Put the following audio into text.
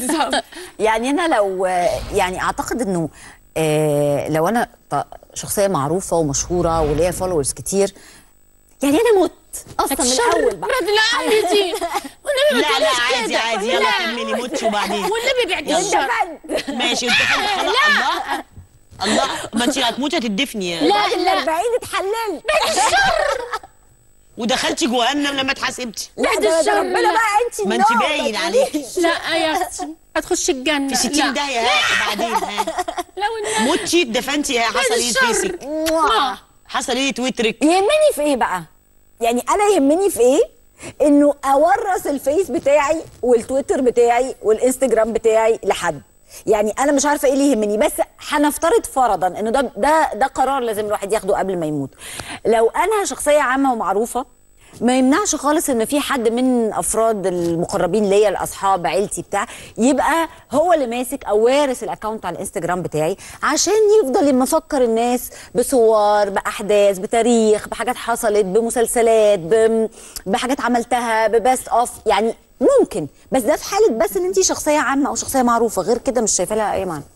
بالظبط يعني انا لو يعني اعتقد انه آه، لو انا ط- شخصيه معروفه ومشهوره وليا فولورز كتير يعني انا مت اصلا من الاول بقى مرات لا عادي والنبي ما لا لا تقوليش عادي كده. عادي يلا لا. كملي موتي وبعدين والنبي بعد يلا. الشر دفنت ماشي انت خلاص الله الله ما انت هتموتي هتدفني يعني. لا بعد ال لا 40 اتحللت ودخلتي جهنم لما اتحاسبتي لا بعد ده ده الشر ربنا لا. بقى انت ما انت النار، باين ما عليكي. تقوليش. لا يا اختي هتخش الجنه في 60 لا. داهيه ها وبعدين ها لا والنبي موتي اتدفنتي ها حصل ايه الشر. فيسك موah. حصل ايه تويترك يهمني في ايه بقى يعني انا يهمني في ايه انه اورث الفيس بتاعي والتويتر بتاعي والانستجرام بتاعي لحد يعني انا مش عارفه ايه اللي يهمني بس هنفترض فرضا انه ده ده ده قرار لازم الواحد ياخده قبل ما يموت لو انا شخصيه عامه ومعروفه ما يمنعش خالص ان في حد من افراد المقربين ليا الاصحاب عيلتي بتاع يبقى هو اللي ماسك او وارث الاكونت على الانستجرام بتاعي عشان يفضل مفكر الناس بصور باحداث بتاريخ بحاجات حصلت بمسلسلات ب- بحاجات عملتها ببست اوف يعني ممكن بس ده في حاله بس ان انت شخصيه عامه او شخصيه معروفه غير كده مش شايفه لها اي معنى